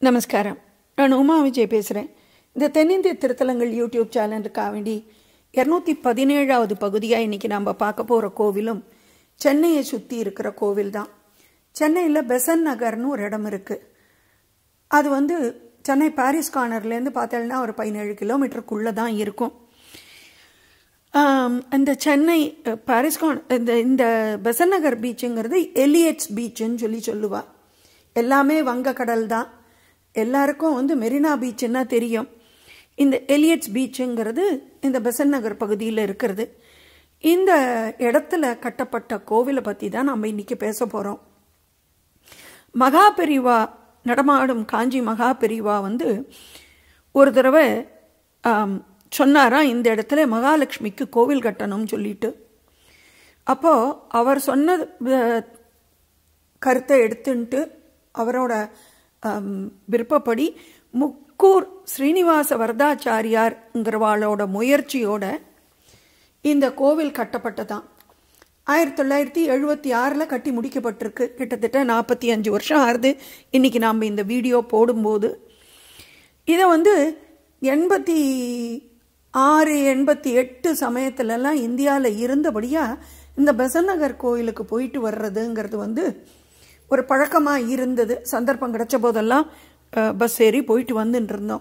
நமஸ்காரம் நான் உமா விஜய் பேசுகிறேன் இந்த தென்னிந்திய திருத்தலங்கள் யூடியூப் சேனலுக்காக வேண்டி இரநூத்தி பதினேழாவது பகுதியாக இன்றைக்கி நம்ம பார்க்க போகிற கோவிலும் சென்னையை சுற்றி இருக்கிற கோவில் தான் சென்னையில் பெசன் நகர்னு ஒரு இடம் இருக்குது அது வந்து சென்னை பாரிஸ் கார்னர்லேருந்து பார்த்தேன்னா ஒரு பதினேழு கிலோமீட்டருக்குள்ளே தான் இருக்கும் ஆம், இந்த சென்னை அஹ், பாரிஸ் கான் இந்த இந்த பெசன் நகர் பீச்சுங்கிறது எலியட்ஸ் பீச்சுன்னு சொல்லி சொல்லுவா எல்லாமே வங்கக்கடல் தான் எல்லாருக்கும் வந்து மெரினா பீச்சுன்னா தெரியும் இந்த எலியட்ஸ் பீச்சுங்கிறது இந்த பெசன் நகர் பகுதியில் இருக்கிறது இந்த இடத்துல கட்டப்பட்ட கோவிலை பற்றி தான் நம்ம இன்னைக்கு பேச போகிறோம் மகா பெரிவா நடமாடும் காஞ்சி மகா பெரிவா வந்து ஒரு தடவை ஆம், சொன்னாராம் இந்த இடத்துல மகாலட்சுமிக்கு கோவில் கட்டணும்னு சொல்லிட்டு அப்போது அவர் சொன்ன அஹ், கருத்தை எடுத்துன்ட்டு அவரோட ஆம், விருப்பப்படி முக்கூர் ஸ்ரீனிவாச வரதாச்சாரியார்ங்கிறவாளோட முயற்சியோட இந்த கோவில் கட்டப்பட்டதான் ஆயிரத்தி தொள்ளாயிரத்தி எழுபத்தி ஆறில் கட்டி முடிக்கப்பட்டிருக்கு கிட்டத்தட்ட நாற்பத்தி அஞ்சு வருஷம் ஆறுது இன்றைக்கி நாம் இந்த வீடியோ போடும்போது இதை வந்து எண்பத்தி ஆறு எண்பத்தி எட்டு சமயத்துலலாம் இந்தியாவில் இருந்தபடியாக இந்த பெசநகர் கோயிலுக்கு போயிட்டு வர்றதுங்கிறது வந்து ஒரு பழக்கமாக இருந்தது சந்தர்ப்பம் கிடைச்ச போதெல்லாம் அஹ், பஸ் ஏறி போயிட்டு வந்துட்டு இருந்தோம்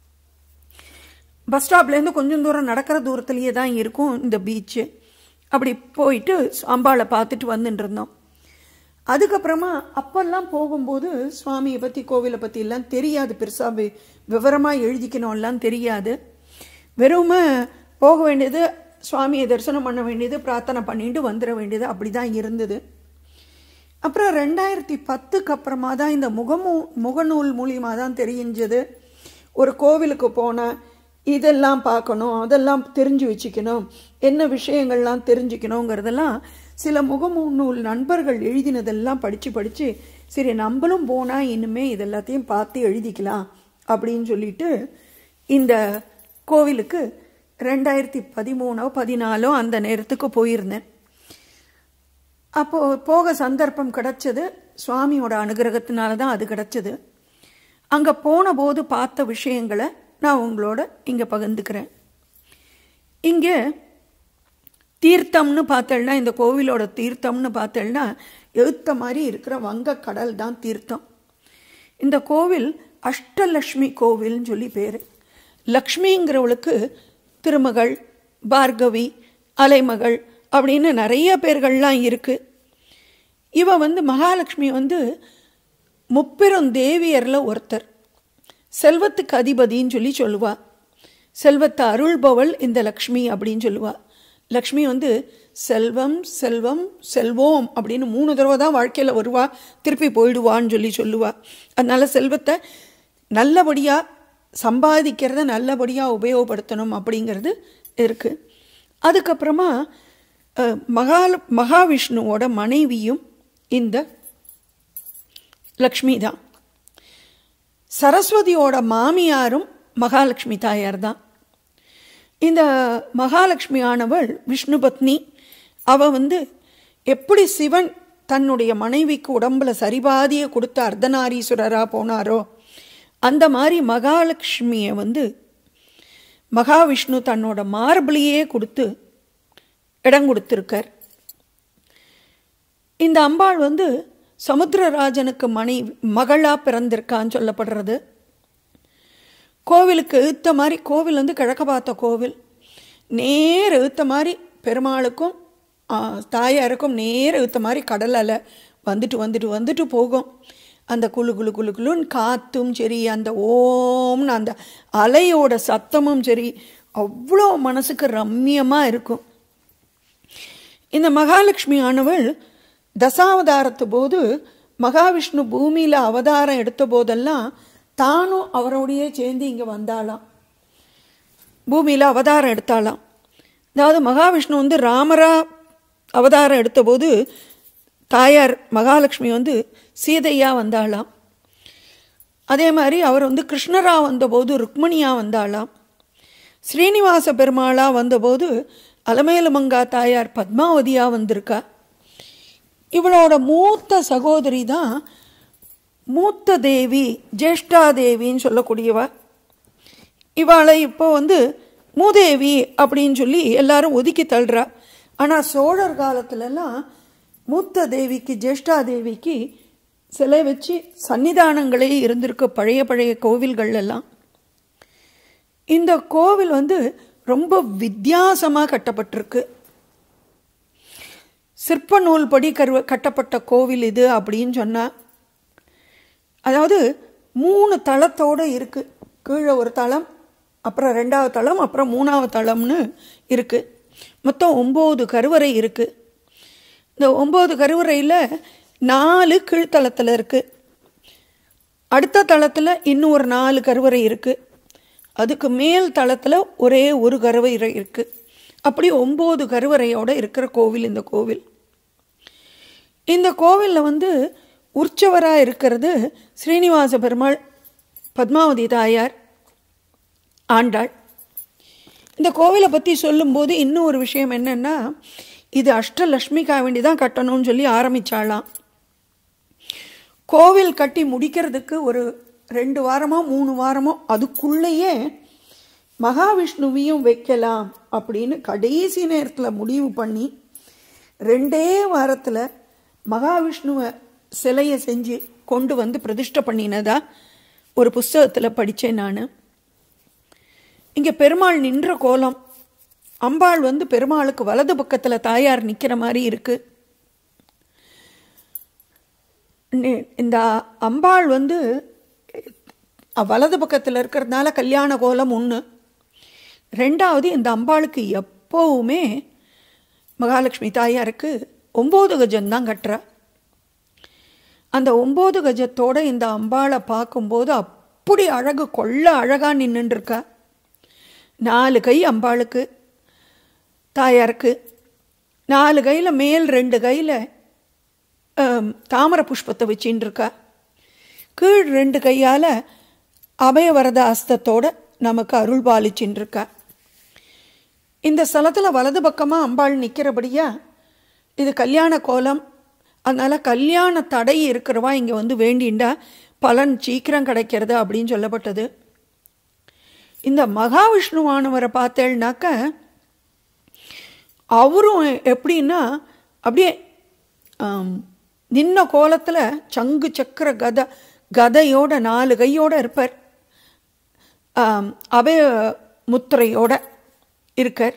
பஸ் ஸ்டாப்லேருந்து கொஞ்சம் தூரம் நடக்கிற தூரத்துலேயே தான் இருக்கும் இந்த பீச்சு அப்படி போயிட்டு அம்பாளை பார்த்துட்டு வந்துட்டு இருந்தோம் அதுக்கப்புறமா அப்பெல்லாம் போகும்போது சுவாமியை பற்றி கோவிலை பற்றி எல்லாம் தெரியாது பெருசாக வி விவரமாக எழுதிக்கணும்லாம் தெரியாது வெறுமை போக வேண்டியது சுவாமியை தரிசனம் பண்ண வேண்டியது பிரார்த்தனை பண்ணிட்டு வந்துட வேண்டியது அப்படி தான் இருந்தது அப்புறம் ரெண்டாயிரத்தி பத்துக்கு அப்புறமா தான் இந்த முகமூ முகநூல் மூலியமாக தான் தெரிஞ்சது ஒரு கோவிலுக்கு போனால் இதெல்லாம் பார்க்கணும் அதெல்லாம் தெரிஞ்சு வச்சுக்கணும் என்ன விஷயங்கள்லாம் தெரிஞ்சுக்கணுங்கிறதெல்லாம் சில முகநூல் நண்பர்கள் எழுதினதெல்லாம் படித்து படித்து சரி நம்மளும் போனால் இனிமே இதெல்லாத்தையும் பார்த்து எழுதிக்கலாம் அப்படின்னு சொல்லிட்டு இந்த கோவிலுக்கு ரெண்டாயிரத்தி பதிமூணோ பதினாலோ அந்த நேரத்துக்கு போயிருந்தேன் அப்போ போக சந்தர்ப்பம் கிடைச்சது சுவாமியோட அனுகிரகத்தினால தான் அது கிடைச்சது அங்கே போன போது பார்த்த விஷயங்களை நான் உங்களோட இங்கே பகிர்ந்துக்கிறேன் இங்கே தீர்த்தம்னு பார்த்தேன்னா இந்த கோவிலோட தீர்த்தம்னு பார்த்தேன்னா எழுத்த மாதிரி இருக்கிற வங்கக் கடல் தான் தீர்த்தம் இந்த கோவில் அஷ்டலக்ஷ்மி கோவில்னு சொல்லி பேர் லக்ஷ்மிங்கிறவளுக்கு திருமகள் பார்கவி அலைமகள் அப்படின்னு நிறைய பேர்கள்லாம் இருக்குது இவ வந்து மகாலட்சுமி வந்து முப்பெரும் தேவியரில் ஒருத்தர் செல்வத்துக்கு அதிபதின்னு சொல்லி சொல்லுவா செல்வத்தை அருள்பவள் இந்த லக்ஷ்மி அப்படின்னு சொல்லுவா லக்ஷ்மி வந்து செல்வம் செல்வம் செல்வோம் அப்படின்னு மூணு தடவை தான் வாழ்க்கையில் வருவா திருப்பி போயிடுவான்னு சொல்லி சொல்லுவா அதனால செல்வத்தை நல்லபடியாக சம்பாதிக்கிறத நல்லபடியாக உபயோகப்படுத்தணும் அப்படிங்கிறது இருக்குது அதுக்கப்புறமா அஹ், மகால மகாவிஷ்ணுவோட மனைவியும் இந்த லக்ஷ்மி தான் சரஸ்வதியோட மாமியாரும் மகாலட்சுமி தாயார் தான் இந்த மகாலட்சுமி ஆனவள் விஷ்ணு பத்னி அவ வந்து எப்படி சிவன் தன்னுடைய மனைவிக்கு உடம்புல சரிபாதியை கொடுத்த அர்த்தநாரீஸ்வரராக போனாரோ அந்த மாதிரி மகாலட்சுமியை வந்து மகாவிஷ்ணு தன்னோட மார்பிளையே கொடுத்து இடம் கொடுத்துருக்கார் இந்த அம்பாள் வந்து சமுத்திரராஜனுக்கு மனை மகளா பிறந்திருக்கான்னு சொல்லப்படுறது கோவிலுக்கு எழுத்த மாதிரி கோவில் வந்து கிழக்க பார்த்த கோவில் நேர் எழுத்த மாதிரி பெருமாளுக்கும் ஆ, தாயாருக்கும் நேர் எழுத்த மாதிரி கடல் அலை வந்துட்டு வந்துட்டு வந்துட்டு போகும் அந்த குளு குளு குளு குளுன்னு காற்றும் சரி அந்த ஓம்னு அந்த அலையோட சத்தமும் சரி அவ்வளோ மனசுக்கு ரம்மியமாக இருக்கும் இந்த மகாலட்சுமி ஆனவள் தசாவதாரத்து போது மகாவிஷ்ணு பூமியில் அவதாரம் எடுத்த போதெல்லாம் தானும் அவரோடையே சேர்ந்து இங்கே வந்தாளாம் பூமியில் அவதாரம் எடுத்தாளாம் அதாவது மகாவிஷ்ணு வந்து ராமரா அவதாரம் எடுத்தபோது தாயார் மகாலட்சுமி வந்து சீதையா வந்தாளாம் அதே மாதிரி அவர் வந்து கிருஷ்ணரா வந்தபோது ருக்மணியா வந்தாளாம் ஸ்ரீனிவாச பெருமாளா வந்தபோது அலமேலுமங்கா தாயார் பத்மாவதியா வந்திருக்கா இவளோட மூத்த சகோதரி தான் மூத்த தேவி ஜேஷ்டா தேவின்னு சொல்லக்கூடியவ இவாளை இப்போ வந்து மூதேவி அப்படின்னு சொல்லி எல்லாரும் ஒதுக்கி தள்ளுறா ஆனால் சோழர் காலத்துலலாம் மூத்த தேவிக்கு ஜேஷ்டா தேவிக்கு சிலை வச்சு சன்னிதானங்களே இருந்திருக்கு பழைய பழைய கோவில்கள் எல்லாம் இந்த கோவில் வந்து ரொம்ப வித்தியாசமாக கட்டப்பட்டிருக்கு சிற்ப நூல் படி கருவ கட்டப்பட்ட கோவில் இது அப்படின்னு சொன்னா அதாவது மூணு தளத்தோடு இருக்குது கீழே ஒரு தளம் அப்புறம் ரெண்டாவது தளம் அப்புறம் மூணாவது தளம்னு இருக்குது மொத்தம் ஒம்பது கருவறை இருக்குது இந்த ஒம்பது கருவறையில் நாலு கீழ்த்தளத்தில் இருக்குது அடுத்த தளத்தில் இன்னும் ஒரு நாலு கருவறை இருக்குது அதுக்கு மேல் தளத்தில் ஒரே ஒரு கருவறை இருக்குது அப்படி ஒம்பது கருவறையோடு இருக்கிற கோவில் இந்த கோவில் இந்த கோவிலில் வந்து உற்சவராக இருக்கிறது ஸ்ரீனிவாச பெருமாள் பத்மாவதி தாயார் ஆண்டாள் இந்த கோவிலை பற்றி சொல்லும்போது இன்னும் ஒரு விஷயம் என்னென்னா இது அஷ்டலக்ஷ்மிக்காக வேண்டி தான் கட்டணும்னு சொல்லி ஆரம்பித்தாளாம் கோவில் கட்டி முடிக்கிறதுக்கு ஒரு ரெண்டு வாரமோ மூணு வாரமோ அதுக்குள்ளேயே மகாவிஷ்ணுவையும் வைக்கலாம் அப்படின்னு கடைசி நேரத்தில் முடிவு பண்ணி ரெண்டே வாரத்தில் மகாவிஷ்ணுவை சிலையை செஞ்சு கொண்டு வந்து பிரதிஷ்டை பண்ணினதா ஒரு புஸ்தகத்தில் படித்தேன் நான் இங்கே பெருமாள் நின்ற கோலம் அம்பாள் வந்து பெருமாளுக்கு வலது பக்கத்தில் தாயார் நிற்கிற மாதிரி இருக்கு இந்த அம்பாள் வந்து வலது பக்கத்தில் இருக்கிறதுனால கல்யாண கோலம் ஒன்று ரெண்டாவது இந்த அம்பாளுக்கு எப்போவுமே மகாலட்சுமி தாயாருக்கு ஒம்பது கஜம்தான் கட்டுறா அந்த ஒம்பது கஜத்தோட இந்த அம்பாளை பார்க்கும்போது அப்படி அழகு கொள்ள அழகாக நின்றுருக்கா நாலு கை அம்பாளுக்கு தாயாருக்கு நாலு கையில் மேல் ரெண்டு கையில் தாமரை புஷ்பத்தை வச்சின்னு இருக்கா கீழ் ரெண்டு கையால் அபயவரத அஸ்தத்தோட நமக்கு அருள் பாலிச்சின்னு இருக்கா இந்த ஸ்தலத்தில் வலது பக்கமாக அம்பாள் நிற்கிறபடியா இது கல்யாண கோலம் அதனால் கல்யாண தடை இருக்கிறவா இங்கே வந்து வேண்டிண்டா பலன் சீக்கிரம் கிடைக்கிறது அப்படின்னு சொல்லப்பட்டது இந்த மகாவிஷ்ணுவானவரை பார்த்தேன்னாக்க அவரும் எப்படின்னா அப்படியே நின்ன கோலத்தில் சங்கு சக்கர கதை கதையோட நாலு கையோட இருப்பார் அபய முத்திரையோட இருக்கார்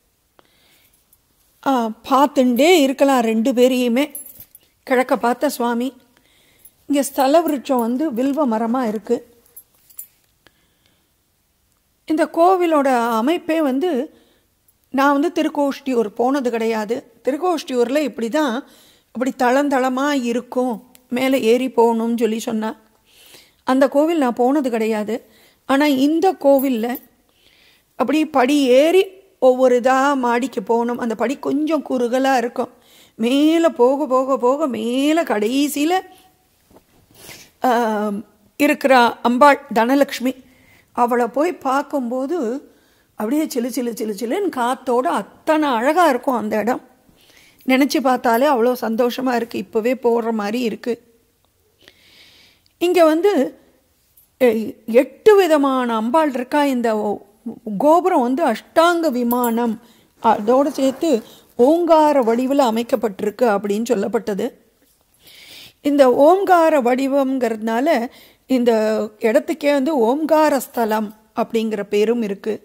பார்த்துட்டே இருக்கலாம் ரெண்டு பேரையுமே கிழக்க பார்த்த சுவாமி இங்கே ஸ்தல விருட்சம் வந்து வில்வ மரமாக இருக்குது இந்த கோவிலோட அமைப்பே வந்து நான் வந்து திருக்கோஷ்டியூர் போனது கிடையாது திருக்கோஷ்டியூரில் இப்படி தான் இப்படி தளந்தளமாக இருக்கும் மேலே ஏறி போகணும்னு சொல்லி சொன்னான் அந்த கோவில் நான் போனது கிடையாது ஆனால் இந்த கோவிலில் அப்படி படி ஏறி ஒவ்வொரு இதாக மாடிக்கு போகணும் அந்த படி கொஞ்சம் குறுகலாக இருக்கும் மேலே போக போக போக மேலே கடைசியில் இருக்கிற அம்பாள் தனலக்ஷ்மி அவளை போய் பார்க்கும்போது அப்படியே சிலு சிலு சிலு சிலுன்னு காத்தோடு அத்தனை அழகாக இருக்கும் அந்த இடம் நினச்சி பார்த்தாலே அவ்வளோ சந்தோஷமாக இருக்குது இப்போவே போடுற மாதிரி இருக்குது இங்கே வந்து எட்டு விதமான அம்பாள் இருக்கா இந்த கோபுரம் வந்து அஷ்டாங்க விமானம் அதோடு சேர்த்து ஓங்கார வடிவில் அமைக்கப்பட்டிருக்கு அப்படின்னு சொல்லப்பட்டது இந்த ஓங்கார வடிவங்கிறதுனால இந்த இடத்துக்கே வந்து ஓம்கார ஸ்தலம் அப்படிங்கிற பேரும் இருக்குது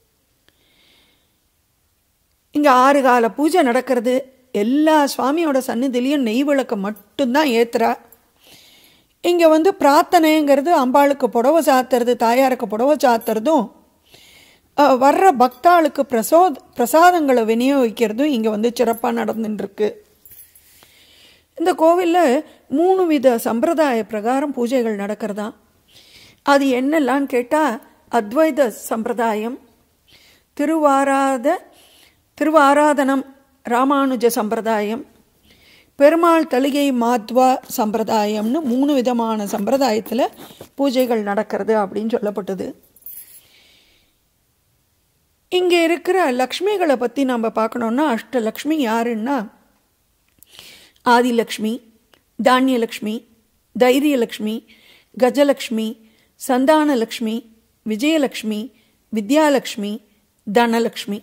இங்கே ஆறு கால பூஜை நடக்கிறது எல்லா சுவாமியோட சந்நிதிலையும் நெய் விளக்கை மட்டும்தான் ஏற்றுறா இங்கே வந்து பிரார்த்தனைங்கிறது அம்பாளுக்கு புடவை சாத்துறது தாயாருக்கு புடவை சாத்துறதும் வர்ற பக்தாளுக்கு பிரசோத் பிரசாதங்களை விநியோகிக்கிறதும் இங்கே வந்து சிறப்பாக நடந்துட்டுருக்கு இந்த கோவிலில் மூணு வித சம்பிரதாய பிரகாரம் பூஜைகள் நடக்கிறதா அது என்னெல்லாம்னு கேட்டால் அத்வைத சம்பிரதாயம் திருவாராத திருவாராதனம் ராமானுஜ சம்பிரதாயம் பெருமாள் தலிகை மாத்வா சம்பிரதாயம்னு மூணு விதமான சம்பிரதாயத்தில் பூஜைகள் நடக்கிறது அப்படின்னு சொல்லப்பட்டது இங்கே இருக்கிற லக்ஷ்மிகளை பற்றி நம்ம பார்க்கணுன்னா அஷ்டலக்ஷ்மி யாருன்னா ஆதிலக்ஷ்மி தானியலக்ஷ்மி தைரியலக்ஷ்மி கஜலக்ஷ்மி சந்தானலக்ஷ்மி விஜயலக்ஷ்மி வித்யாலக்ஷ்மி தனலக்ஷ்மி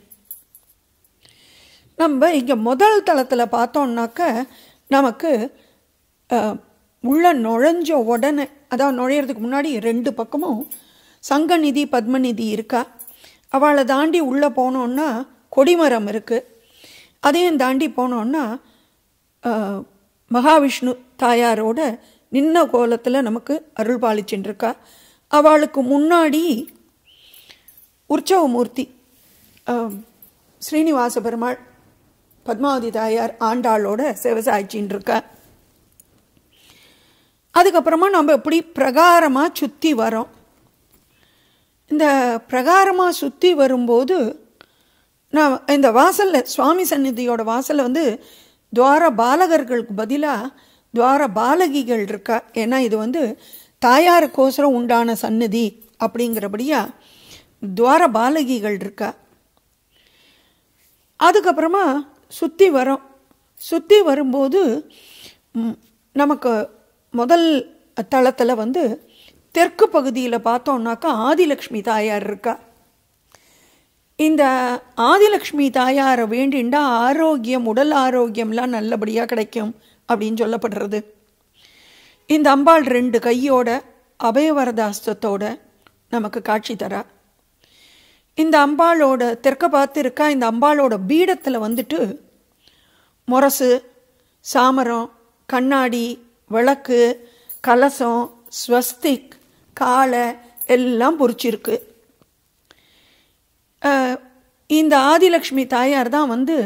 நம்ம இங்கே முதல் தளத்தில் பார்த்தோம்னாக்க நமக்கு அஹ், உள்ள நுழைஞ்ச உடனே அதாவது நுழையிறதுக்கு முன்னாடி ரெண்டு பக்கமும் சங்கநிதி பத்மநிதி இருக்கா அவளை தாண்டி உள்ளே போனோன்னா கொடிமரம் இருக்குது அதையும் தாண்டி போனோன்னா அஹ், மகாவிஷ்ணு தாயாரோட நின்ன கோலத்தில் நமக்கு அருள் பாலிச்சுட்டு இருக்கா அவளுக்கு முன்னாடி உற்சவமூர்த்தி அஹ், ஸ்ரீனிவாச பெருமாள் பத்மாவதி தாயார் ஆண்டாளோட சிவசாய்ச்சின்னு இருக்கா அதுக்கப்புறமா நம்ம இப்படி பிரகாரமாக சுற்றி வரோம் இந்த பிரகாரமாக சுற்றி வரும்போது நான் இந்த வாசலில் சுவாமி சந்நிதியோட வாசலில் வந்து துவார பாலகர்களுக்கு பதிலாக துவார பாலகிகள் இருக்கா ஏன்னா இது வந்து தாயாருக்கோசரம் உண்டான சந்நிதி அப்படிங்கிறபடியா துவார பாலகிகள் இருக்கா அதுக்கப்புறமா சுற்றி வரோம் சுற்றி வரும்போது ம், நமக்கு முதல் தளத்தில் வந்து தெற்கு பகுதியில் பார்த்தோம்னாக்கா ஆதிலக்ஷ்மி தாயார் இருக்கா இந்த ஆதிலக்ஷ்மி தாயாரை வேண்டிண்டா ஆரோக்கியம் உடல் ஆரோக்கியம்லாம் நல்லபடியாக கிடைக்கும் அப்படின்னு சொல்லப்படுறது இந்த அம்பாள் ரெண்டு கையோட அபயவரதாஸ்தத்தோட நமக்கு காட்சி தரா இந்த அம்பாளோட தெற்க பார்த்து இருக்கா இந்த அம்பாளோட பீடத்தில் வந்துட்டு முரசு சாமரம் கண்ணாடி விளக்கு கலசம் ஸ்வஸ்திக் காளை எல்லாம் பொறிச்சிருக்கு அஹ், இந்த ஆதிலக்ஷ்மி தாயார் தான் வந்து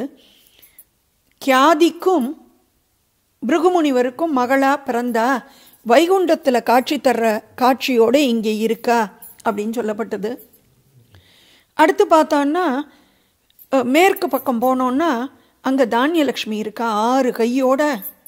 கியாதிக்கும் பிருகுமுனிவருக்கும் மகளா பிறந்தா வைகுண்டத்தில் காட்சி தர்ற காட்சியோட இங்கே இருக்கா அப்படின்னு சொல்லப்பட்டது அடுத்து பார்த்தோன்னா அஹ், மேற்கு பக்கம் போனோன்னா அங்கே தானியலக்ஷ்மி இருக்கா ஆறு கையோட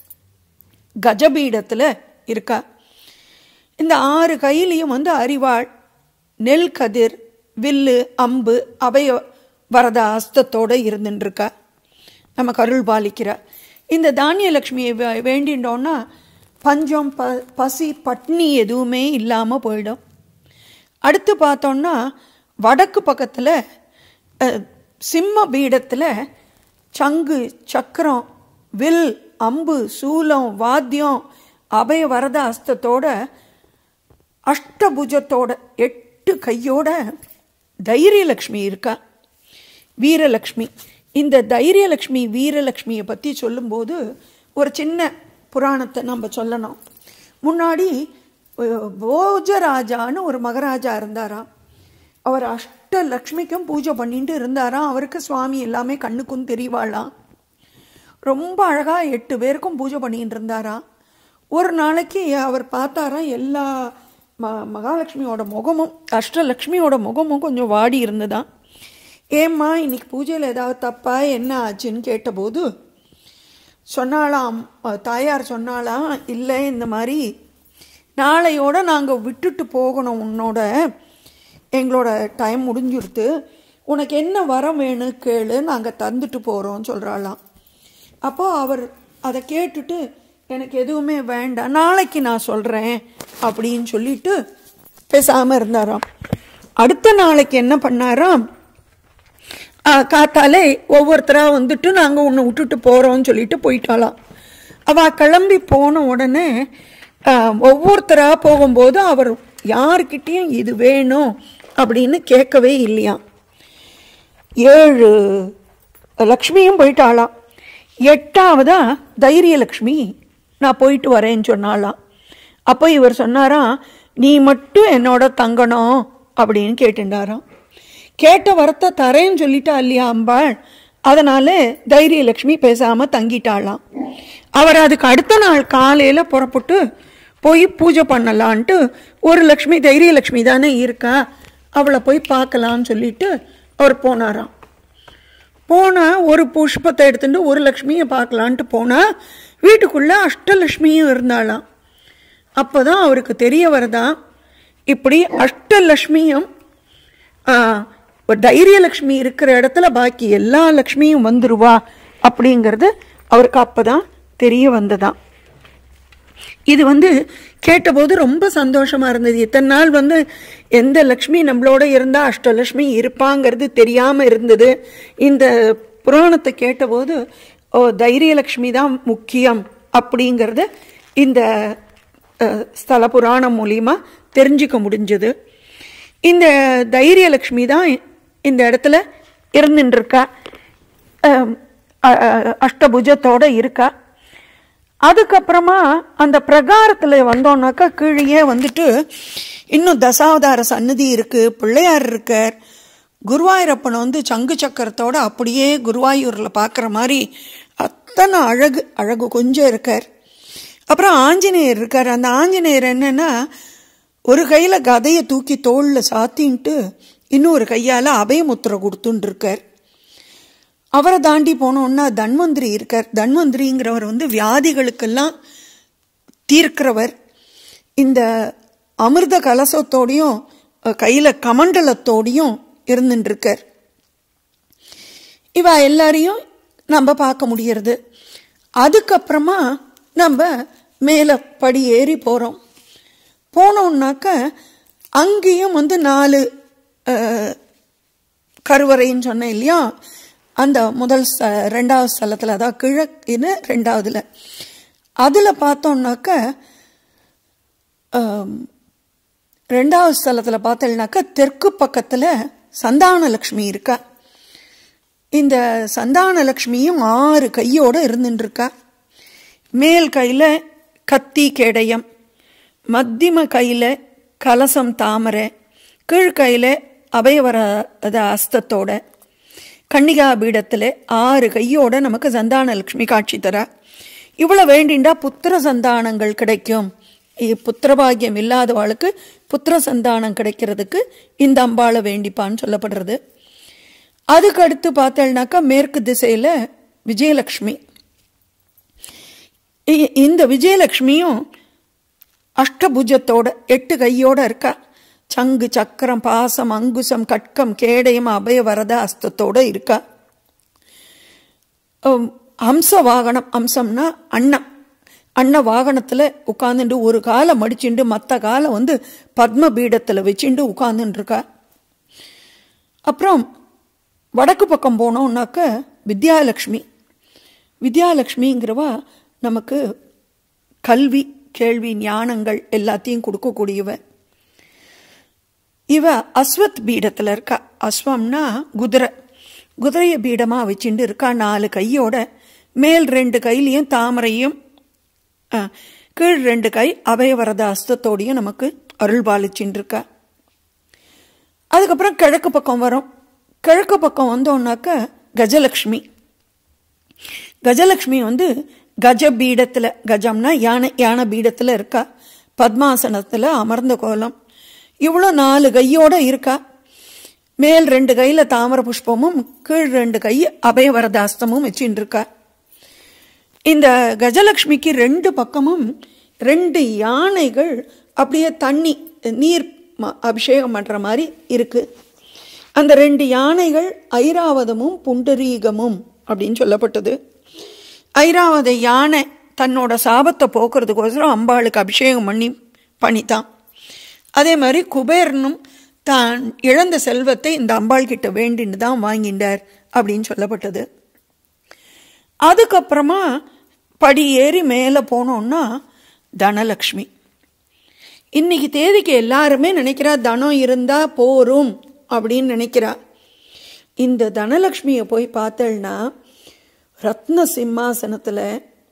கஜபீடத்தில் இருக்கா இந்த ஆறு கையிலையும் வந்து அரிவாள் நெல் கதிர் வில்லு அம்பு அபய வரத அஸ்தத்தோடு இருந்துட்டுருக்கா நமக்கு அருள் பாலிக்கிறா இந்த தானியலக்ஷ்மியை வே- வேண்டிண்டோன்னா பஞ்சம் ப பசி பட்னி எதுவுமே இல்லாமல் போயிடும் அடுத்து பார்த்தோன்னா வடக்கு பக்கத்தில் சிம்ம பீடத்தில் சங்கு சக்கரம் வில் அம்பு சூலம் வாத்தியம் அபய வரத அஸ்தத்தோட அஷ்டபுஜத்தோட எட்டு கையோட தைரியலக்ஷ்மி இருக்கா வீரலக்ஷ்மி இந்த தைரியலக்ஷ்மி வீரலக்ஷ்மியை பற்றி சொல்லும்போது ஒரு சின்ன புராணத்தை நம்ம சொல்லணும் முன்னாடி அஹ், போஜராஜான்னு ஒரு மகாராஜா இருந்தாராம் அவர் அஷ்டலக்ஷ்மிக்கும் பூஜை பண்ணிட்டு இருந்தாராம் அவருக்கு சுவாமி எல்லாமே கண்ணுக்கும் தெரியவாளாம் ரொம்ப அழகாக எட்டு பேருக்கும் பூஜை பண்ணிட்டு இருந்தாராம் ஒரு நாளைக்கு அவர் பார்த்தாராம் எல்லா ம மகாலட்சுமியோட முகமும் அஷ்டலக்ஷ்மியோட முகமும் கொஞ்சம் வாடி இருந்ததாம் ஏம்மா இன்னைக்கு பூஜையில் ஏதாவது தப்பா என்ன ஆச்சுன்னு கேட்டபோது சொன்னாலாம் அஹ், தாயார் சொன்னாலாம் இல்லை இந்த மாதிரி நாளையோட நாங்கள் விட்டுட்டு போகணும் உன்னோட எங்களோட டைம் முடிஞ்சுடுத்து உனக்கு என்ன வரம் வேணும் கேளு நாங்கள் தந்துட்டு போகிறோம் சொல்கிறாளாம் அப்போ அவர் அதை கேட்டுட்டு எனக்கு எதுவுமே வேண்டாம் நாளைக்கு நான் சொல்கிறேன் அப்படின்னு சொல்லிட்டு பேசாமல் இருந்தாராம் அடுத்த நாளைக்கு என்ன பண்ணாராம் ஆ, காத்தாலே ஒவ்வொருத்தரா வந்துட்டு நாங்கள் உன்னை விட்டுட்டு போகிறோம்னு சொல்லிட்டு போயிட்டாளாம் அவள் கிளம்பி போன உடனே ஆ, ஒவ்வொருத்தரா போகும்போது அவர் யார்கிட்டயும் இது வேணும் அப்படின்னு கேட்கவே இல்லையாம் ஏழு லக்ஷ்மியும் போயிட்டாளாம் எட்டாவதா தைரியலக்ஷ்மி நான் போயிட்டு வரேன்னு சொன்னாலாம் அப்போ இவர் சொன்னாராம் நீ மட்டும் என்னோட தங்கணும் அப்படின்னு கேட்டுண்டாராம் கேட்ட வரத்தை தரேன்னு சொல்லிட்டா இல்லையா அம்பாள் அதனால தைரியலக்ஷ்மி பேசாம தங்கிட்டாளாம் அவர் அதுக்கு அடுத்த நாள் காலையில புறப்பட்டு போய் பூஜை பண்ணலான்ட்டு ஒரு லக்ஷ்மி தைரியலக்ஷ்மி தானே இருக்கா அவளை போய் பார்க்கலான்னு சொல்லிட்டு அவர் போனாராம் போனால் ஒரு புஷ்பத்தை எடுத்துட்டு ஒரு லக்ஷ்மியை பார்க்கலான்ட்டு போனால் வீட்டுக்குள்ளே அஷ்டலக்ஷ்மியும் இருந்தாளாம் அப்போ தான் அவருக்கு தெரிய வருதான் இப்படி அஷ்டலக்ஷ்மியும் ஆ, ஒரு தைரியலக்ஷ்மி இருக்கிற இடத்துல பாக்கி எல்லா லக்ஷ்மியும் வந்துருவா அப்படிங்கிறது அவருக்கு அப்போ தான் தெரிய வந்ததாம் இது வந்து கேட்டபோது ரொம்ப சந்தோஷமா இருந்தது இத்தனை நாள் வந்து எந்த லக்ஷ்மி நம்மளோட இருந்தா அஷ்டலக்ஷ்மி இருப்பாங்கிறது தெரியாம இருந்தது இந்த புராணத்தை கேட்டபோது ஓ தைரியலக்ஷ்மி தான் முக்கியம் அப்படிங்கிறத இந்த அஹ், ஸ்தல புராணம் மூலியமா தெரிஞ்சுக்க முடிஞ்சது இந்த தைரியலக்ஷ்மி தான் இந்த இடத்துல இருந்துட்டு இருக்கா அஹ், அ- அ- அஷ்டபுஜத்தோட இருக்கா அதுக்கப்புறமா அந்த பிரகாரத்தில் வந்தோம்னாக்கா கீழேயே வந்துட்டு இன்னும் தசாவதார சன்னதி இருக்கு பிள்ளையார் இருக்கார் குருவாயூரப்பனை வந்து சங்கு சக்கரத்தோட அப்படியே குருவாயூரில் பார்க்குற மாதிரி அத்தனை அழகு அழகு கொஞ்சம் இருக்கார் அப்புறம் ஆஞ்சநேயர் இருக்கார் அந்த ஆஞ்சநேயர் என்னன்னா ஒரு கையில் கதையை தூக்கி தோளில் சாத்தின்ட்டு இன்னொரு கையால் அபயமுத்திரை கொடுத்துட்டு இருக்கார் அவரை தாண்டி போனோம்னா தன்வந்திரி இருக்கார் தன்வந்திரிங்கிறவர் வந்து வியாதிகளுக்கெல்லாம் தீர்க்கிறவர் இந்த அமிர்த கலசத்தோடையும் அஹ், கையில கமண்டலத்தோடையும் இருந்துட்டு இருக்கார் இவ எல்லாரையும் நம்ம பார்க்க முடியறது அதுக்கப்புறமா நம்ம மேலே படி ஏறி போகிறோம் போனோம்னாக்க அங்கேயும் வந்து நாலு அஹ், கருவறைன்னு சொன்னேன் இல்லையா அந்த முதல் ஸ்த ரெண்டாவது ஸ்தலத்தில் அதான் கிழக்குன்னு ரெண்டாவதுல அதில் பார்த்தோம்னாக்க ஆம், ரெண்டாவது ஸ்தலத்தில் பார்த்தோம்னாக்க தெற்கு பக்கத்தில் சந்தானலக்ஷ்மி இருக்கா இந்த சந்தானலக்ஷ்மியும் ஆறு கையோடு இருந்துட்டு இருக்கா மேல் கையில் கத்தி கேடயம் மத்தியம கையில் கலசம் தாமரை கீழ்கையில் அபயவர அத அஸ்தத்தோட கன்னிகா பீடத்தில் ஆறு கையோட நமக்கு சந்தானலக்ஷ்மி காட்சி தரா இவ்வளோ வேண்டிண்டா புத்திர சந்தானங்கள் கிடைக்கும் இ- புத்திரபாகியம் இல்லாதவாளுக்கு புத்திர சந்தானம் கிடைக்கிறதுக்கு இந்த அம்பாளை வேண்டிப்பான்னு சொல்லப்படுறது அதுக்கு அடுத்து பார்த்தேன்னாக்கா மேற்கு திசையில் விஜயலக்ஷ்மி இ- இந்த விஜயலக்ஷ்மியும் அஷ்டபுஜத்தோட எட்டு கையோட இருக்கா சங்கு சக்கரம் பாசம் அங்குசம் கட்கம் கேடயம் அபய வரத அஸ்தத்தோட இருக்கா உம், ஹம்ச வாகனம் ஹம்சம்னா அன்னம் அன்ன வாகனத்தில் உட்காந்துட்டு ஒரு காலை மடிச்சுண்டு மற்ற காலை வந்து பத்ம பீடத்தில் வச்சுண்டு உட்காந்துட்டு இருக்கா அப்புறம் வடக்கு பக்கம் போனோம்னாக்க வித்யாலக்ஷ்மி வித்யாலக்ஷ்மிங்கிறவா நமக்கு கல்வி கேள்வி ஞானங்கள் எல்லாத்தையும் கொடுக்கக்கூடியவ இவ அஸ்வத் பீடத்தில் இருக்கா அஸ்வம்னா குதிரை குதிரைய பீடமாக வச்சுட்டு இருக்கா நாலு கையோட மேல் ரெண்டு கையிலையும் தாமரையும் ஆ, கீழ் ரெண்டு கை அபயவரத அஸ்தத்தோடையும் நமக்கு அருள் பாலிச்சுட்டு இருக்கா அதுக்கப்புறம் கிழக்கு பக்கம் வரும் கிழக்கு பக்கம் வந்தோம்னாக்க கஜலக்ஷ்மி கஜலக்ஷ்மி வந்து கஜ பீடத்தில் கஜம்னா யானை யானை பீடத்தில் இருக்கா பத்மாசனத்தில் அமர்ந்த கோலம் இவ்வளோ நாலு கையோட இருக்கா மேல் ரெண்டு கையில் தாமர புஷ்பமும் கீழ் ரெண்டு கை அபயவரதாஸ்தமும் வச்சுட்டு இருக்கா இந்த கஜலக்ஷ்மிக்கு ரெண்டு பக்கமும் ரெண்டு யானைகள் அப்படியே தண்ணி நீர் ம- அபிஷேகம் பண்ணுற மாதிரி இருக்கு அந்த ரெண்டு யானைகள் ஐராவதமும் புண்டரீகமும் அப்படின்னு சொல்லப்பட்டது ஐராவத யானை தன்னோட சாபத்தை போக்குறதுக்கோசரம் அம்பாளுக்கு அபிஷேகம் பண்ணி பண்ணித்தான் அதே மாதிரி குபேரனும் தான் இழந்த செல்வத்தை இந்த அம்பாள் கிட்ட வேண்டின்னு தான் வாங்கிண்டார் அப்படின்னு சொல்லப்பட்டது அதுக்கப்புறமா படி ஏறி மேலே போனோம்னா தனலக்ஷ்மி இன்னைக்கு தேதிக்கு எல்லாருமே நினைக்கிறா தனம் இருந்தா போரும் அப்படின்னு நினைக்கிறா இந்த தனலக்ஷ்மியை போய் பார்த்தேன்னா ரத்ன சிம்மாசனத்தில்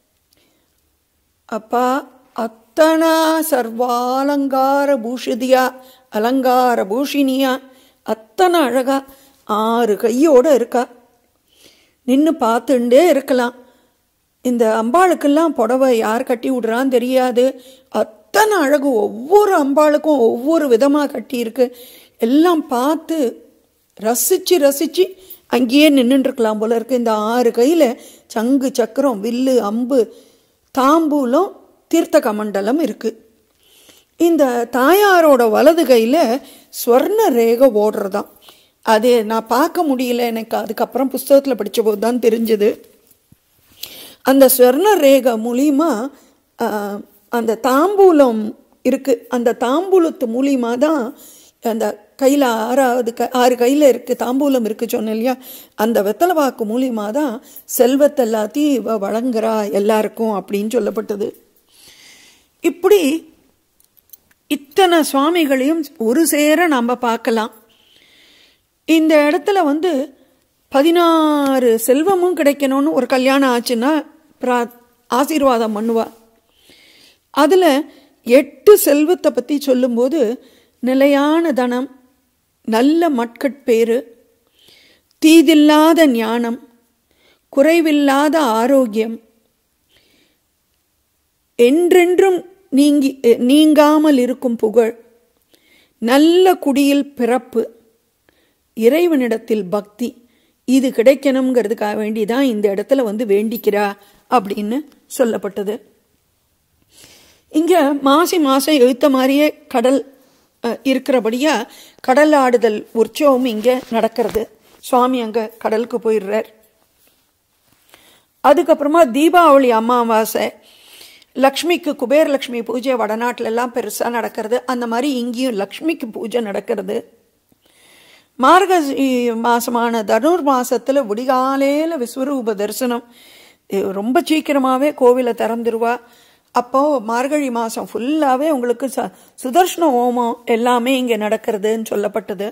அப்பா அத்தனா சர்வாலங்கார பூஷிதியா அலங்கார பூஷினியா அத்தனை அழகா ஆறு கையோட இருக்கா நின்று பார்த்துட்டே இருக்கலாம் இந்த அம்பாளுக்கெல்லாம் புடவை யார் கட்டி விடுறான்னு தெரியாது அத்தனை அழகு ஒவ்வொரு அம்பாளுக்கும் ஒவ்வொரு விதமாக கட்டியிருக்கு எல்லாம் பார்த்து ரசிச்சு ரசிச்சு அங்கேயே நின்றுட்டு இருக்கலாம் போல இருக்கு இந்த ஆறு கையில் சங்கு சக்கரம் வில்லு அம்பு தாம்பூலம் தீர்த்த கமண்டலம் இருக்கு இந்த தாயாரோட வலது கையில் ஸ்வர்ண ரேகை ஓடுறதாம் அது நான் பார்க்க முடியல எனக்கு அதுக்கப்புறம் புஸ்தகத்தில் படித்த போது தான் தெரிஞ்சது அந்த ஸ்வர்ண ரேகை மூலியமா ஆஹ், அந்த தாம்பூலம் இருக்கு அந்த தாம்பூலத்து மூலியமாக தான் அந்த கையில் ஆறாவது க ஆறு கையில் இருக்குது தாம்பூலம் இருக்குது சொன்னேன் இல்லையா அந்த வெத்தலை வாக்கு மூலியமாக தான் செல்வத்தை எல்லாத்தையும் இவ வழங்குறா எல்லாருக்கும் அப்படின்னு சொல்லப்பட்டது இப்படி இத்தனை சுவாமிகளையும் ஒரு சேர நாம் பார்க்கலாம் இந்த இடத்துல வந்து பதினாறு செல்வமும் கிடைக்கணும்னு ஒரு கல்யாணம் ஆச்சுன்னா பிரா ஆசீர்வாதம் பண்ணுவா அதில் எட்டு செல்வத்தை பற்றி சொல்லும்போது நிலையான தனம் நல்ல மட்கட்பேறு தீதில்லாத ஞானம் குறைவில்லாத ஆரோக்கியம் என்றென்றும் நீங்கி நீங்காமல் இருக்கும் புகழ் நல்ல குடியில் பிறப்பு இறைவனிடத்தில் பக்தி இது கிடைக்கணுங்கிறதுக்காக வேண்டி தான் இந்த இடத்துல வந்து வேண்டிக்கிறா அப்படின்னு சொல்லப்பட்டது இங்கே மாசி மாதம் எழுத்த மாதிரியே கடல் இருக்கிறபடியா கடல் ஆடுதல் உற்சவம் இங்கே நடக்கிறது சுவாமி அங்கே கடலுக்கு போயிடுறார் அதுக்கப்புறமா தீபாவளி அமாவாசை லக்ஷ்மிக்கு குபேரலக்ஷ்மி பூஜை வடநாட்டிலெல்லாம் பெருசாக நடக்கிறது அந்த மாதிரி இங்கேயும் லக்ஷ்மிக்கு பூஜை நடக்கிறது மார்கழி மாதமான தனுர் மாதத்தில் விடிகாலையில் விஸ்வரூப தரிசனம் ரொம்ப சீக்கிரமாகவே கோவிலை திறந்துருவா அப்போது மார்கழி மாதம் ஃபுல்லாகவே உங்களுக்கு ச சுதர்ஷன ஹோமம் எல்லாமே இங்கே நடக்கிறதுன்னு சொல்லப்பட்டது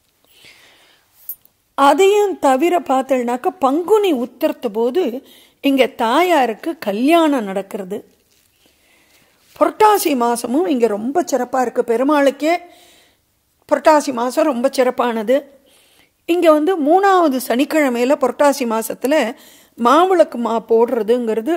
அதையும் தவிர பார்த்தேன்னாக்க பங்குனி உத்தரத்த போது இங்கே தாயாருக்கு கல்யாணம் நடக்கிறது புரட்டாசி மாதமும் இங்கே ரொம்ப சிறப்பாக இருக்குது பெருமாளுக்கே புரட்டாசி மாதம் ரொம்ப சிறப்பானது இங்கே வந்து மூணாவது சனிக்கிழமையில் புரட்டாசி மாதத்தில் மாவிளக்கு மா போடுறதுங்கிறது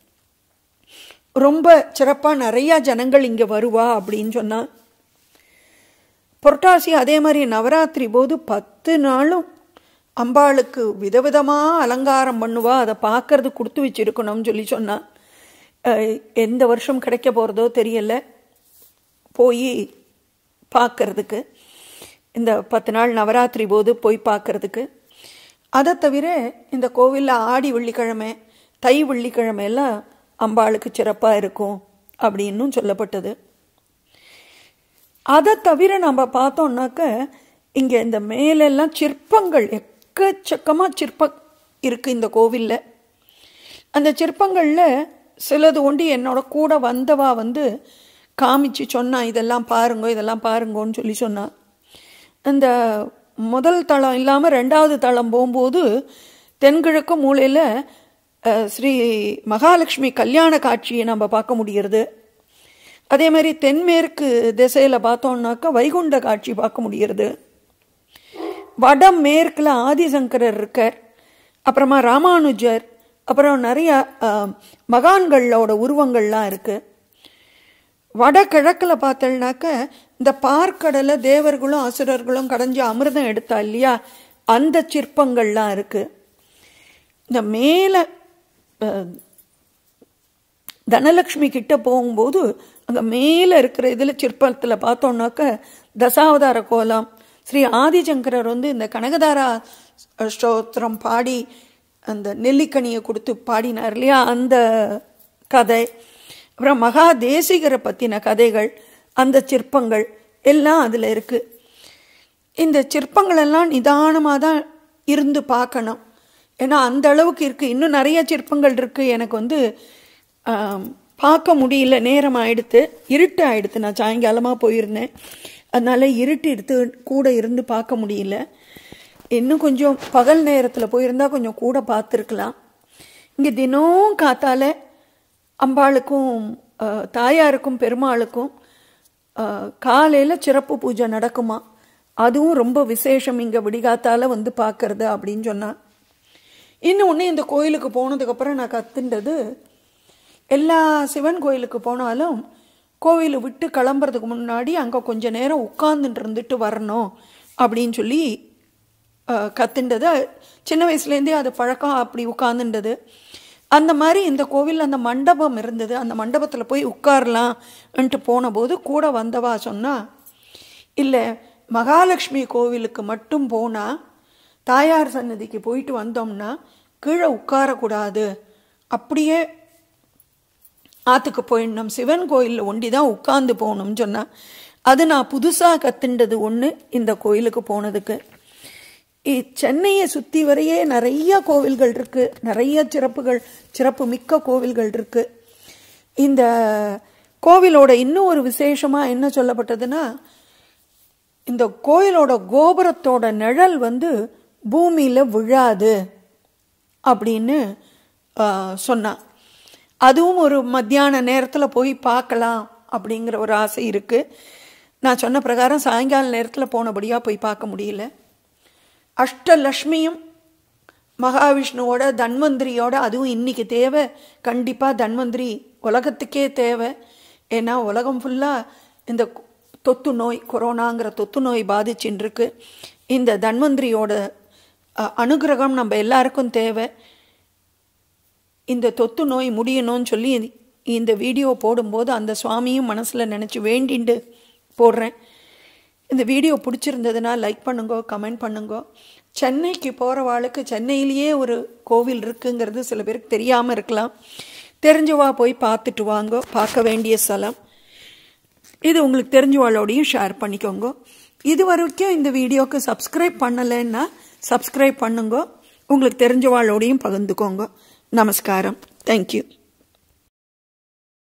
ரொம்ப சிறப்பாக நிறையா ஜனங்கள் இங்கே வருவா அப்படின்னு சொன்னால் புரட்டாசி அதே மாதிரி நவராத்திரி போது பத்து நாளும் அம்பாளுக்கு விதவிதமாக அலங்காரம் பண்ணுவா அதை பார்க்கறது கொடுத்து வச்சிருக்கணும்னு சொல்லி சொன்னான் எந்த வருஷம் கிடைக்க போகிறதோ தெரியல போய் பார்க்கறதுக்கு இந்த பத்து நாள் நவராத்திரி போது போய் பார்க்கறதுக்கு அதை தவிர இந்த கோவிலில் ஆடி வெள்ளிக்கிழமை தை வெள்ளிக்கிழமை எல்லாம் அம்பாளுக்கு சிறப்பாக இருக்கும் அப்படின்னும் சொல்லப்பட்டது அதை தவிர நம்ம பார்த்தோம்னாக்க இங்கே இந்த மேலெல்லாம் சிற்பங்கள் எக்கச்சக்கமாக சிற்பம் இருக்குது இந்த கோவிலில் அந்த சிற்பங்களில் சிலது ஒண்டி என்னோட கூட வந்தவா வந்து காமிச்சு சொன்னா இதெல்லாம் பாருங்க இதெல்லாம் பாருங்கன்னு சொல்லி சொன்னான் அந்த முதல் தளம் இல்லாமல் ரெண்டாவது தளம் போகும்போது தென்கிழக்கு மூலையில் ஸ்ரீ மகாலட்சுமி கல்யாண காட்சியை நம்ம பார்க்க முடிகிறது அதே மாதிரி தென்மேற்கு திசையில் பார்த்தோம்னாக்கா வைகுண்ட காட்சி பார்க்க முடிகிறது வடம் மேற்கில் ஆதிசங்கரர் இருக்கார் அப்புறமா ராமானுஜர் அப்புறம் நிறைய மகான்களோட உருவங்கள்லாம் இருக்குது வடகிழக்கில் பார்த்தோம்னாக்க இந்த பார்க்கடலை தேவர்களும் அசுரர்களும் கடைஞ்சி அமிர்தம் எடுத்தா இல்லையா அந்த சிற்பங்கள்லாம் இருக்குது இந்த மேலே தனலக்ஷ்மி கிட்ட போகும்போது அங்கே மேலே இருக்கிற இதில் சிற்பத்தில் பார்த்தோம்னாக்க தசாவதார கோலம் ஸ்ரீ ஆதிசங்கரர் வந்து இந்த கனகதாரா ஸ்தோத்திரம் பாடி அந்த நெல்லிக்கனியை கொடுத்து பாடினார் இல்லையா அந்த கதை அப்புறம் மகா தேசிகரை பற்றின கதைகள் அந்த சிற்பங்கள் எல்லாம் அதில் இருக்குது இந்த சிற்பங்களெல்லாம் நிதானமாக தான் இருந்து பார்க்கணும் ஏன்னா அந்த அளவுக்கு இருக்குது இன்னும் நிறைய சிற்பங்கள் இருக்குது எனக்கு வந்து பார்க்க முடியல நேரம் ஆயிடுத்து இருட்டு ஆயிடுத்து நான் சாயங்காலமாக போயிருந்தேன் அதனால் இருட்டு எடுத்து கூட இருந்து பார்க்க முடியல இன்னும் கொஞ்சம் பகல் நேரத்தில் போயிருந்தா கொஞ்சம் கூட பார்த்துருக்கலாம் இங்கே தினம் காத்தால அம்பாளுக்கும் தாயாருக்கும் பெருமாளுக்கும் காலையில் சிறப்பு பூஜை நடக்குமா அதுவும் ரொம்ப விசேஷம் இங்கே விடிகாத்தால வந்து பார்க்கறது அப்படின்னு சொன்னான் இன்னும் ஒன்று இந்த கோயிலுக்கு போனதுக்கப்புறம் நான் கற்றுன்றது எல்லா சிவன் கோயிலுக்கு போனாலும் கோவிலை விட்டு கிளம்புறதுக்கு முன்னாடி அங்கே கொஞ்ச நேரம் உட்கார்ந்துட்டு இருந்துட்டு வரணும் அப்படின்னு சொல்லி கற்றுண்டது சின்ன வயசுலேருந்தே அது பழக்கம் அப்படி உட்கார்ந்துண்டது அந்த மாதிரி இந்த கோவில் அந்த மண்டபம் இருந்தது அந்த மண்டபத்தில் போய் உட்காரலாம்ன்ட்டு போனபோது கூட வந்தவா சொன்னா இல்லை மகாலட்சுமி கோவிலுக்கு மட்டும் போனால் தாயார் சன்னதிக்கு போயிட்டு வந்தோம்னா கீழே உட்காரக்கூடாது அப்படியே ஆற்றுக்கு போயிடணும் சிவன் கோயிலில் ஒண்டி தான் உட்காந்து போகணும்னு சொன்னா அது நான் புதுசாக கத்துண்டது ஒன்று இந்த கோயிலுக்கு போனதுக்கு இ- சென்னையை சுற்றி வரையே நிறைய கோவில்கள் இருக்கு நிறைய சிறப்புகள் சிறப்பு மிக்க கோவில்கள் இருக்கு இந்த கோவிலோட இன்னும் ஒரு விசேஷமா என்ன சொல்லப்பட்டதுன்னா இந்த கோயிலோட கோபுரத்தோட நிழல் வந்து பூமியில விழாது அப்படின்னு ஆ, சொன்னான் அதுவும் ஒரு மத்தியான நேரத்தில் போய் பார்க்கலாம் அப்படிங்கிற ஒரு ஆசை இருக்கு நான் சொன்ன பிரகாரம் சாயங்கால நேரத்தில் போனபடியாக போய் பார்க்க முடியல அஷ்டலக்ஷ்மியும் மகாவிஷ்ணுவோட தன்வந்திரியோட அதுவும் இன்னைக்கு தேவை கண்டிப்பாக தன்வந்திரி உலகத்துக்கே தேவை ஏன்னா உலகம் ஃபுல்லாக இந்த தொத்து நோய் கொரோனாங்கிற தொத்து நோய் பாதிச்சுன்னு இருக்கு இந்த தன்வந்திரியோட அ, அனுகிரகம் நம்ம எல்லாருக்கும் தேவை இந்த தொத்து நோய் முடியணும்னு சொல்லி இந்த வீடியோ போடும்போது அந்த சுவாமியும் மனசில் நினச்சி வேண்டிண்டு போடுறேன் இந்த வீடியோ பிடிச்சிருந்ததுன்னா லைக் பண்ணுங்க கமெண்ட் பண்ணுங்க சென்னைக்கு போகிறவாளுக்கு சென்னையிலேயே ஒரு கோவில் இருக்குங்கிறது சில பேருக்கு தெரியாமல் இருக்கலாம் தெரிஞ்சவா போய் பார்த்துட்டு வாங்க பார்க்க வேண்டிய ஸ்தலம் இது உங்களுக்கு தெரிஞ்சவாளோடையும் ஷேர் பண்ணிக்கோங்க இது வரைக்கும் இந்த வீடியோக்கு சப்ஸ்கிரைப் பண்ணலைன்னா சப்ஸ்கிரைப் பண்ணுங்க உங்களுக்கு தெரிஞ்சவாளோடையும் பகிர்ந்துக்கோங்க நமஸ்காரம் தேங்க்யூ